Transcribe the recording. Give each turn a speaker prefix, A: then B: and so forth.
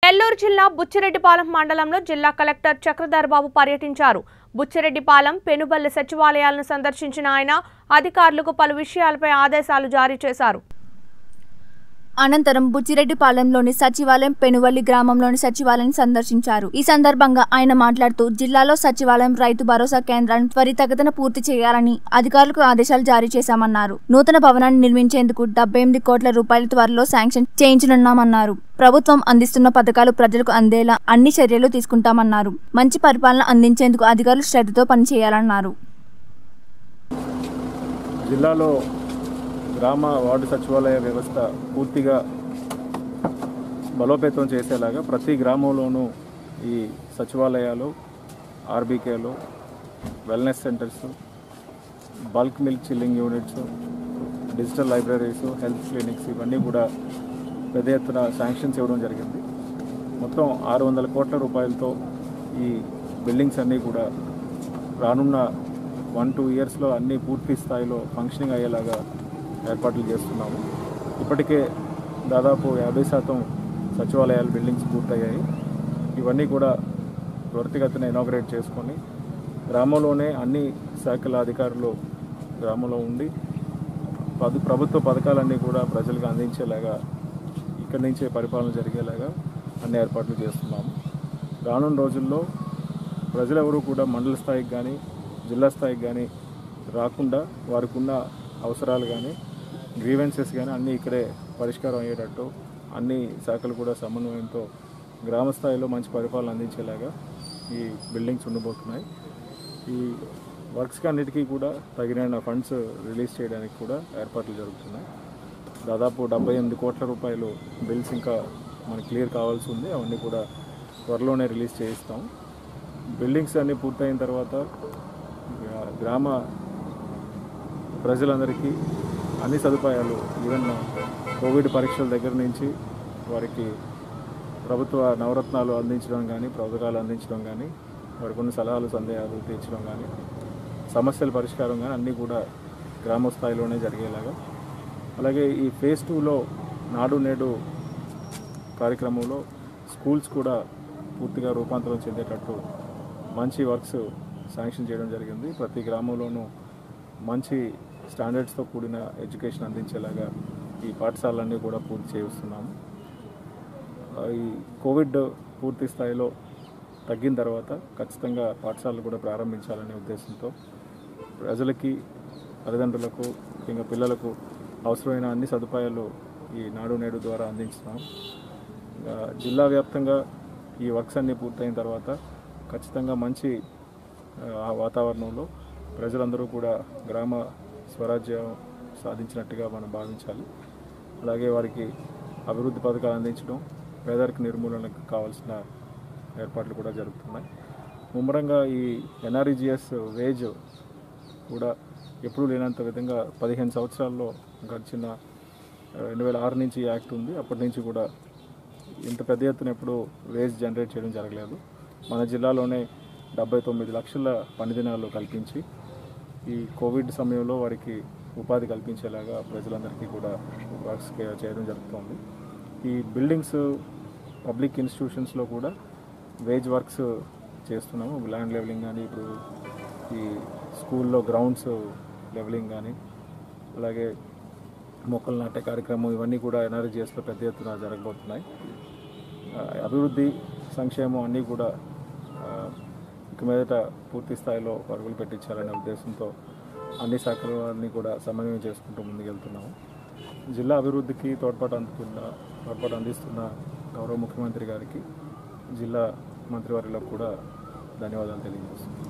A: నెల్లూరు జిల్లా బుచ్చిరెడ్డిపాలెం మండలంలో జిల్లా కలెక్టర్ చక్రధర్ బాబు పర్యటించారు బుచ్చిరెడ్డిపాలెం పెనుబల్లి సచివాలయాలను సందర్శించిన ఆయన అధికారులకు పలు విషయాలపై ఆదేశాలు జారీ చేశారు
B: అనంతరం బుచ్చిరెడ్డిపాలెంలోని సచివాలయం పెనువల్లి గ్రామంలోని సచివాలయం సందర్శించారు ఈ సందర్భంగా ఆయన మాట్లాడుతూ జిల్లాలో సచివాలయం రైతు భరోసా కేంద్రాన్ని త్వరితగతిన పూర్తి చేయాలని అధికారులకు ఆదేశాలు జారీ చేశామన్నారు నూతన భవనాన్ని నిర్మించేందుకు డెబ్బై ఎనిమిది కోట్ల రూపాయల త్వరలో శాంక్షన్ చేయించనున్నామన్నారు ప్రభుత్వం అందిస్తున్న పథకాలు ప్రజలకు అందేలా అన్ని చర్యలు తీసుకుంటామన్నారు మంచి పరిపాలన అందించేందుకు అధికారులు శ్రద్ధతో పనిచేయాలన్నారు
C: జిల్లాలో గ్రామ వార్డు సచివాలయ వ్యవస్థ పూర్తిగా బలోపేతం చేసేలాగా ప్రతి గ్రామంలోనూ ఈ సచివాలయాలు ఆర్బీకేలు wellness centres bulk milk chilling units digital libraries health clinics ఇవన్నీ కూడా పెద్ద ఎత్తున శాంక్షన్స్ ఇవ్వడం జరిగింది మొత్తం ఆరు వందల కోట్ల రూపాయలతో ఈ బిల్డింగ్స్ అన్నీ కూడా రానున్న వన్ టూ ఇయర్స్లో అన్నీ పూర్తి స్థాయిలో ఫంక్షనింగ్ అయ్యేలాగా ఏర్పాట్లు చేస్తున్నాము ఇప్పటికే దాదాపు యాభై శాతం సచివాలయాల బిల్డింగ్స్ పూర్తయ్యాయి ఇవన్నీ కూడా త్వరితగతిన ఇనాగ్రేట్ చేసుకొని గ్రామంలోనే అన్ని శాఖల అధికారులు గ్రామంలో ఉండి పద ప్రభుత్వ పథకాలన్నీ కూడా ప్రజలకు అందించేలాగా ఇక్కడి నుంచే పరిపాలన జరిగేలాగా అన్ని ఏర్పాట్లు చేస్తున్నాము రానున్న రోజుల్లో ప్రజలెవరూ కూడా మండల స్థాయికి కానీ జిల్లా స్థాయికి కానీ రాకుండా వారికి ఉన్న అవసరాలు కానీ గ్రీవెన్సెస్ కానీ అన్నీ ఇక్కడే పరిష్కారం అయ్యేటట్టు అన్ని శాఖలు కూడా సమన్వయంతో గ్రామ స్థాయిలో మంచి పరిపాలన అందించేలాగా ఈ బిల్డింగ్స్ ఉండబోతున్నాయి ఈ వర్క్స్ అన్నిటికీ కూడా తగిన ఫండ్స్ రిలీజ్ చేయడానికి కూడా ఏర్పాట్లు జరుగుతున్నాయి దాదాపు డెబ్బై ఎనిమిది కోట్ల రూపాయలు బిల్స్ ఇంకా మనకి క్లియర్ కావాల్సి ఉంది అవన్నీ కూడా త్వరలోనే రిలీజ్ చేయిస్తాం బిల్డింగ్స్ అన్నీ పూర్తయిన తర్వాత గ్రా- గ్రామ ప్రజలందరికీ అన్ని సదుపాయాలు ఈవెన్ కోవిడ్ పరీక్షల దగ్గర నుంచి వారికి ప్రభుత్వ నవరత్నాలు అందించడం కానీ పథకాలు అందించడం కానీ వారికి కొన్ని సలహాలు సందేహాలు తీర్చడం కానీ సమస్యల పరిష్కారం కానీ అన్నీ కూడా గ్రామ స్థాయిలోనే జరిగేలాగా అలాగే ఈ ఫేజ్ టూలో నాడు నేడు కార్యక్రమంలో స్కూల్స్ కూడా పూర్తిగా రూపాంతరం చెందేటట్టు మంచి వర్క్స్ శాంక్షన్ చేయడం జరిగింది ప్రతి గ్రామంలోనూ మంచి స్టాండర్డ్స్తో కూడిన ఎడ్యుకేషన్ అందించేలాగా ఈ పాఠశాలన్నీ కూడా పూర్తి చేస్తున్నాము ఆ, ఈ కోవిడ్ పూర్తి స్థాయిలో తగ్గిన తర్వాత ఖచ్చితంగా పాఠశాలలు కూడా ప్రారంభించాలనే ఉద్దేశంతో ప్రజలకి తల్లిదండ్రులకు ముఖ్యంగా పిల్లలకు అవసరమైన అన్ని సదుపాయాలు ఈ నాడు నేడు ద్వారా అందించుతున్నాం ఇంకా జిల్లా వ్యాప్తంగా ఈ వర్క్స్ అన్నీ పూర్తయిన తర్వాత ఖచ్చితంగా మంచి ఆ, వాతావరణంలో ప్రజలందరూ కూడా గ్రామ స్వరాజ్యం సాధించినట్టుగా మనం భావించాలి అలాగే వారికి అభివృద్ధి పథకాలు అందించడం పేదరిక నిర్మూలనకు కావాల్సిన ఏర్పాట్లు కూడా జరుగుతున్నాయి ముమ్మరంగా ఈ ఎన్ఆర్ఈజిఎస్ వేజ్ కూడా ఎప్పుడూ లేనంత విధంగా పదిహేను సంవత్సరాల్లో గడిచిన రెండు వేల ఆరు నుంచి ఈ యాక్ట్ ఉంది అప్పటి నుంచి కూడా ఇంత పెద్ద ఎత్తున ఎప్పుడు వేజ్ జనరేట్ చేయడం జరగలేదు మన జిల్లాలోనే డెబ్బై తొమ్మిది లక్షల పని దినాలు కల్పించి ఈ కోవిడ్ సమయంలో వారికి ఉపాధి కల్పించేలాగా ప్రజలందరికీ కూడా వర్క్స్ చేయడం జరుగుతుంది ఈ బిల్డింగ్స్ పబ్లిక్ ఇన్స్టిట్యూషన్స్లో కూడా వేజ్ వర్క్స్ చేస్తున్నాము ల్యాండ్ లెవెలింగ్ కానీ ఇప్పుడు ఈ స్కూల్లో గ్రౌండ్స్ లెవెలింగ్ కానీ అలాగే మొక్కలు నాటే కార్యక్రమం ఇవన్నీ కూడా ఎన్ఆర్జీఎస్లో పెద్ద ఎత్తున జరగబోతున్నాయి ఆ, అభివృద్ధి సంక్షేమం అన్నీ కూడా ఆ, ఇక మీదట పూర్తి స్థాయిలో పరుగులు పెట్టించాలనే ఉద్దేశంతో అన్ని శాఖలన్నీ కూడా సమన్వయం చేసుకుంటూ ముందుకెళ్తున్నాము జిల్లా అభివృద్ధికి తోడ్పాటు అందుతున్న తోడ్పాటు అందిస్తున్న గౌరవ ముఖ్యమంత్రి గారికి జిల్లా మంత్రివర్యులకు కూడా ధన్యవాదాలు తెలియజేస్తున్నాను